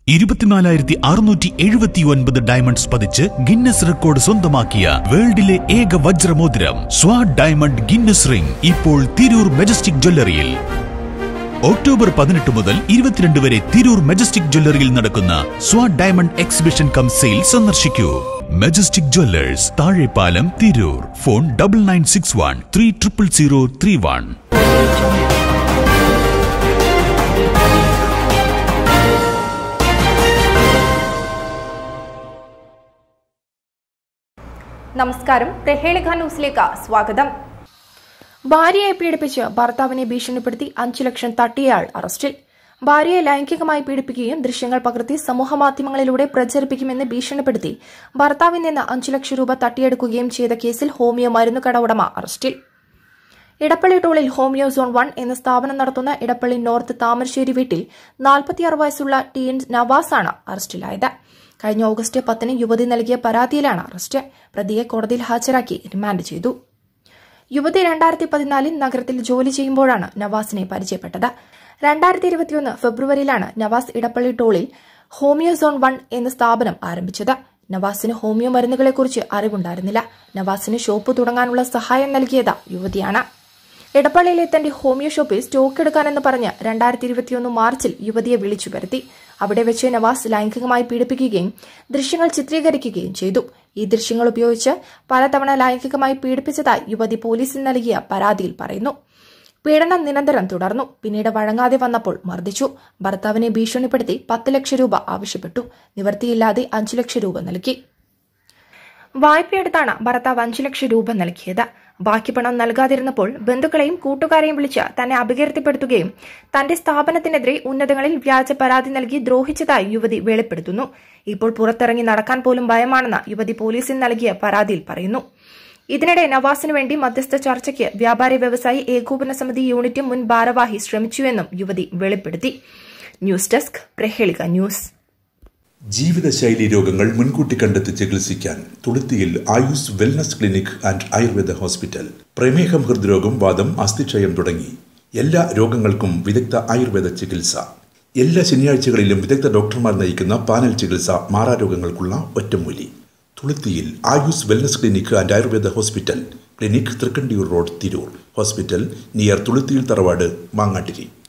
ഇരുപത്തിനാലായിരത്തി അറുന്നൂറ്റി എഴുപത്തി ഒൻപത് ഡയമണ്ട്സ് പതിച്ച് ഗിന്നസ് റെക്കോർഡ് സ്വന്തമാക്കിയ വേൾഡിലെ ഏക വജ്രമോതിരം സ്വാഡ് ഡയമണ്ട് ഗിന്നസ് റിംഗ് ഇപ്പോൾ തിരൂർ മെജസ്റ്റിക് ജ്വല്ലറിയിൽ ഒക്ടോബർ പതിനെട്ട് മുതൽ ഇരുപത്തിരണ്ട് വരെ തിരൂർ മെജസ്റ്റിക് ജ്വല്ലറിയിൽ നടക്കുന്ന സ്വാഡ് ഡയമണ്ട് എക്സിബിഷൻ കം സെയിൽ സന്ദർശിക്കൂ Majestic jewellers Thazhepalam Tirur phone double nine six one three triple zero three one നമസ്കാരം പ്രഹേളിക ന്യൂസിലേക്ക് സ്വാഗതം ഭാര്യയെ പീഡിപ്പിച്ച് ഭർത്താവിനെ ഭീഷണിപ്പെടുത്തി അഞ്ചു ലക്ഷം തട്ടിയയാൾ അറസ്റ്റിൽ ഭാര്യയെ ലൈംഗികമായി പീഡിപ്പിക്കുകയും ദൃശ്യങ്ങൾ പകർത്തി സമൂഹമാധ്യമങ്ങളിലൂടെ പ്രചരിപ്പിക്കുമെന്ന് ഭീഷണിപ്പെടുത്തി ഭർത്താവിൽ നിന്ന് അഞ്ചു ലക്ഷം രൂപ തട്ടിയെടുക്കുകയും ചെയ്ത കേസിൽ ഹോമിയോ മരുന്നുകട ഉടമ അറസ്റ്റിൽ ഇടപ്പള്ളി ടോളിൽ ഹോമിയോ സോൺ വൺ എന്ന സ്ഥാപനം നടത്തുന്ന ഇടപ്പള്ളി നോർത്ത് താമരശ്ശേരി വീട്ടിൽ നാൽപ്പത്തിയാറ് വയസ്സുള്ള ടീൻ നവാസാണ് അറസ്റ്റിലായത് കഴിഞ്ഞ ഓഗസ്റ്റ് പത്തിന് യുവതി നൽകിയ പരാതിയിലാണ് അറസ്റ്റ് പ്രതിയെ കോടതിയിൽ ഹാജരാക്കി റിമാൻഡ് ചെയ്തു യുവതി രണ്ടായിരത്തി പതിനാലിൽ നഗരത്തിൽ ജോലി ചെയ്യുമ്പോഴാണ് നവാസിനെ പരിചയപ്പെട്ടത് രണ്ടായിരത്തി ഇരുപത്തിയൊന്ന് ഫെബ്രുവരിയിലാണ് നവാസ് ഇടപ്പള്ളി ടോളിൽ ഹോമിയോ സോൺ വൺ എന്ന സ്ഥാപനം ആരംഭിച്ചത് നവാസിന് ഹോമിയോ മരുന്നുകളെക്കുറിച്ച് അറിവുണ്ടായിരുന്നില്ല നവാസിന് ഷോപ്പ് തുടങ്ങാനുള്ള സഹായം നൽകിയത് യുവതിയാണ് ഇടപ്പള്ളിയിലെ തന്റെ ഹോമിയോ ഷോപ്പിൽ സ്റ്റോക്ക് എടുക്കാനെന്ന് പറഞ്ഞ് രണ്ടായിരത്തി ഇരുപത്തിയൊന്ന് മാർച്ചിൽ യുവതിയെ വിളിച്ചു വരുത്തി അവിടെ വെച്ച് നവാസ് ലൈംഗികമായി പീഡിപ്പിക്കുകയും ദൃശ്യങ്ങൾ ചിത്രീകരിക്കുകയും ചെയ്തു ഈ ദൃശ്യങ്ങൾ ഉപയോഗിച്ച് പലതവണ ലൈംഗികമായി പീഡിപ്പിച്ചതായി യുവതി പോലീസിൽ നൽകിയ പരാതിയിൽ പറയുന്നു പീഡനം നിരന്തരം തുടർന്നു പിന്നീട് വഴങ്ങാതെ വന്നപ്പോൾ മർദ്ദിച്ചു ഭർത്താവിനെ ഭീഷണിപ്പെടുത്തി പത്ത് ലക്ഷം രൂപ ആവശ്യപ്പെട്ടു നിവർത്തിയില്ലാതെ അഞ്ചു ലക്ഷം രൂപ നൽകി വായ്പയെടുത്താണ് ഭർത്താവ് അഞ്ചു ലക്ഷം രൂപ നൽകിയത് ബാക്കി പണം നൽകാതിരുന്നപ്പോൾ ബന്ധുക്കളെയും കൂട്ടുകാരെയും വിളിച്ച് തന്നെ അപകീർത്തിപ്പെടുത്തുകയും തന്റെ സ്ഥാപനത്തിനെതിരെ ഉന്നതങ്ങളിൽ വ്യാജ പരാതി നൽകി ദ്രോഹിച്ചതായി യുവതി വെളിപ്പെടുത്തുന്നു ഇപ്പോൾ പുറത്തിറങ്ങി നടക്കാൻ പോലും ഭയമാണെന്ന് യുവതി പോലീസിൽ നൽകിയ പരാതിയിൽ പറയുന്നു ഇതിനിടെ നവാസിനു വേണ്ടി മധ്യസ്ഥ ചർച്ചയ്ക്ക് വ്യാപാരി വ്യവസായി ഏകോപന സമിതി യൂണിറ്റ് മുൻ ഭാരവാഹി ശ്രമിച്ചുവെന്നും യുവതി വെളിപ്പെടുത്തി ന്യൂസ് ഡെസ്ക് പ്രഹേളിക ന്യൂസ് ജീവിതശൈലി രോഗങ്ങൾ മുൻകൂട്ടി കണ്ടെത്തി ചികിത്സിക്കാൻ തുളുത്തിയിൽ Ayus wellness clinic and Ayurveda hospital പ്രമേഹം ഹൃദ്രോഗം വാദം അസ്ഥിക്ഷയം തുടങ്ങി എല്ലാ രോഗങ്ങൾക്കും വിദഗ്ധ ആയുർവേദ ചികിത്സ എല്ലാ ശനിയാഴ്ചകളിലും വിദഗ്ധ ഡോക്ടർമാർ നയിക്കുന്ന പാനൽ ചികിത്സ മാറാരോഗങ്ങൾക്കുള്ള ഒറ്റമൂലി തുളുത്തിയിൽ Ayus wellness clinic and Ayurveda hospital clinic Thrikkandiyoor road Tirur hospital near തുളുത്തിയിൽ തറവാട് മാങ്ങാട്ടിരി